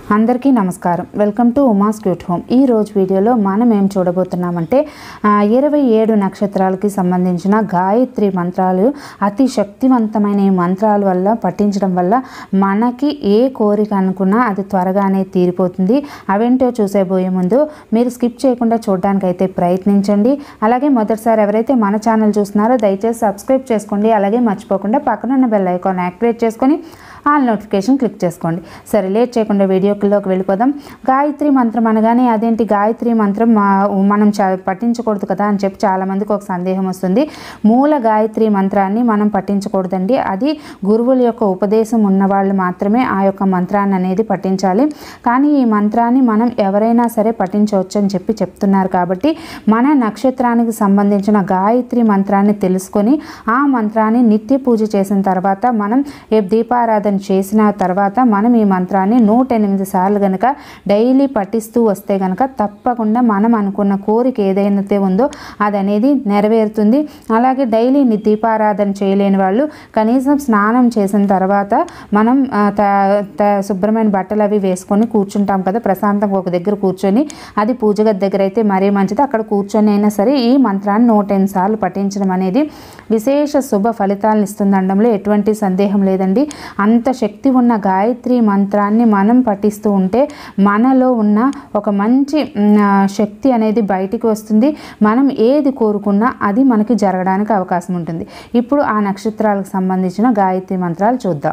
అందరికీ నమస్కారం welcome to Uma's cute home ఈ రోజు వీడియోలో మనం ఏం చూడబోతున్నామంటే ఆ, ఇరవై ఏడు నక్షత్రాలకి సంబంధించిన గాయత్రి మంత్రాలు అతి శక్తివంతమైన ఈ మంత్రాల వల్ల పఠించడం వల్ల మనకి ఏ కోరిక అనుకున్నా అది త్వరగానే తీరిపోతుంది అవేంటో చూసేబోయే ముందు మీరు స్కిప్ చేయకుండా చూడడానికి అయితే ప్రయత్నించండి అలాగే మొదటిసారి ఎవరైతే మన ఛానల్ చూస్తున్నారో దయచేసి సబ్స్క్రైబ్ చేసుకోండి అలాగే మర్చిపోకుండా పక్కన ఉన్న బెల్ ఐకాన్ యాక్టివేట్ చేసుకొని ఆల్ నోటిఫికేషన్ క్లిక్ చేసుకోండి సరే లేట్ చేయకుండా వీడియోలోకి వెళ్ళిపోదాం గాయత్రి మంత్రం అనగానే అదేంటి గాయత్రి మంత్రం మా- మనం చ పఠించకూడదు కదా అని చెప్పి చాలామందికి ఒక సందేహం వస్తుంది మూల గాయత్రి మంత్రాన్ని మనం పఠించకూడదండి అది గురువుల యొక్క ఉపదేశం ఉన్న వాళ్ళు మాత్రమే ఆ యొక్క మంత్రాన్ని అనేది పఠించాలి కానీ ఈ మంత్రాన్ని మనం ఎవరైనా సరే పఠించవచ్చు అని చెప్పి చెప్తున్నారు కాబట్టి మన నక్షత్రానికి సంబంధించిన గాయత్రి మంత్రాన్ని తెలుసుకొని ఆ మంత్రాన్ని నిత్య పూజ చేసిన తర్వాత మనం ఏ దీపారాధన చేసిన తర్వాత మనం ఈ మంత్రాన్ని నూట ఎనిమిది సార్లు కనుక డైలీ పఠిస్తూ వస్తే కనుక తప్పకుండా మనం అనుకున్న కోరిక ఏదైతే ఉందో అది అనేది నెరవేరుతుంది అలాగే డైలీ ని- దీపారాధన చేయలేని వాళ్ళు కనీసం స్నానం చేసిన తర్వాత మనం ఆ, త- త- శుభ్రమైన బట్టలు అవి వేసుకొని కూర్చుంటాం కదా ప్రశాంతంగా ఒక దగ్గర కూర్చొని అది పూజ గది దగ్గర అయితే మరీ మంచిది అక్కడ కూర్చొని అయినా సరే ఈ మంత్రాన్ని నూట ఎనిమిది సార్లు పఠించడం అనేది విశేష శుభ ఫలితాలను ఇస్తుంది అనడంలో ఎటువంటి సందేహం లేదండి అంత శక్తి ఉన్న గాయత్రి మంత్రాన్ని మనం పఠిస్తూ ఉంటే మనలో ఉన్న ఒక మంచి మ్, ఆ, శక్తి అనేది బయటికి వస్తుంది మనం ఏది కోరుకున్నా అది మనకి జరగడానికి అవకాశం ఉంటుంది ఇప్పుడు ఆ నక్షత్రాలకు సంబంధించిన గాయత్రి మంత్రాలు చూద్దాం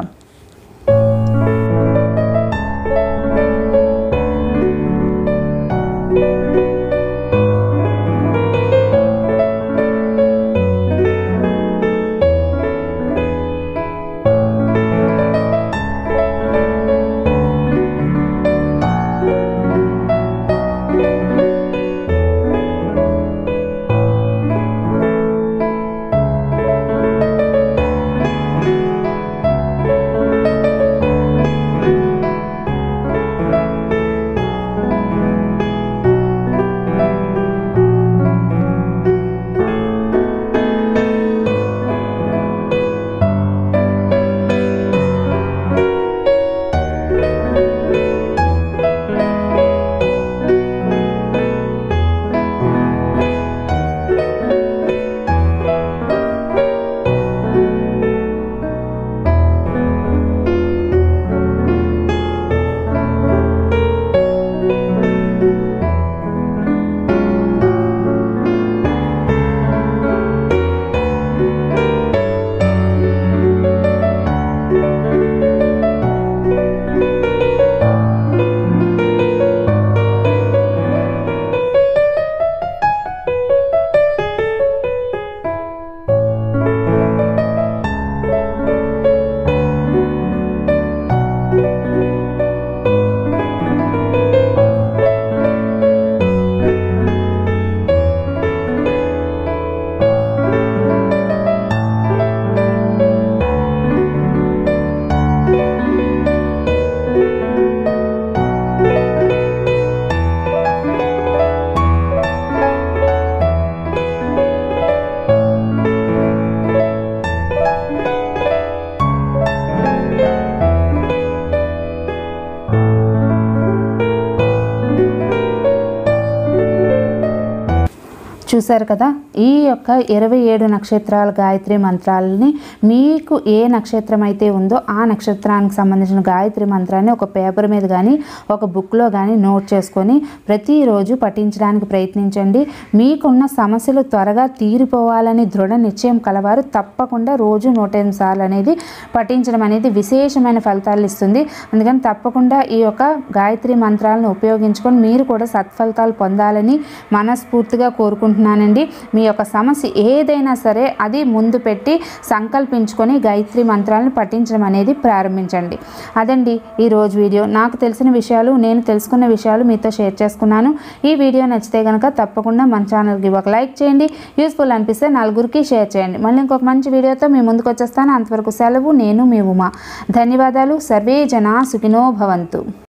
చూశారు కదా ఈ యొక్క ఇరవై ఏడు నక్షత్రాల గాయత్రి మంత్రాలని మీకు ఏ నక్షత్రం అయితే ఉందో ఆ నక్షత్రానికి సంబంధించిన గాయత్రి మంత్రాన్ని ఒక పేపర్ మీద కానీ ఒక బుక్లో కానీ నోట్ చేసుకొని ప్రతిరోజు పఠించడానికి ప్రయత్నించండి మీకున్న సమస్యలు త్వరగా తీరిపోవాలని దృఢ నిశ్చయం కలవారు తప్పకుండా రోజు నూట ఎనిమిది సార్లు అనేది పఠించడం అనేది విశేషమైన ఫలితాలు ఇస్తుంది అందుకని తప్పకుండా ఈ యొక్క గాయత్రి మంత్రాలను ఉపయోగించుకొని మీరు కూడా సత్ఫలితాలు పొందాలని మనస్ఫూర్తిగా కోరుకుంటున్నానండి మీ యొక్క సమస్య ఏదైనా సరే అది ముందు పెట్టి సంకల్పించుకొని గాయత్రి మంత్రాలను పఠించడం అనేది ప్రారంభించండి అదండి ఈ రోజు వీడియో నాకు తెలిసిన విషయాలు నేను తెలుసుకున్న విషయాలు మీతో షేర్ చేసుకున్నాను ఈ వీడియో నచ్చితే కనుక తప్పకుండా మన ఛానల్కి ఒక లైక్ చేయండి యూస్ఫుల్ అనిపిస్తే నలుగురికి షేర్ చేయండి మళ్ళీ ఇంకొక మంచి వీడియోతో మీ ముందుకు వచ్చేస్తాను అంతవరకు సెలవు నేను మీ ఉమా ధన్యవాదాలు సర్వే జనా సుఖినో భవంతు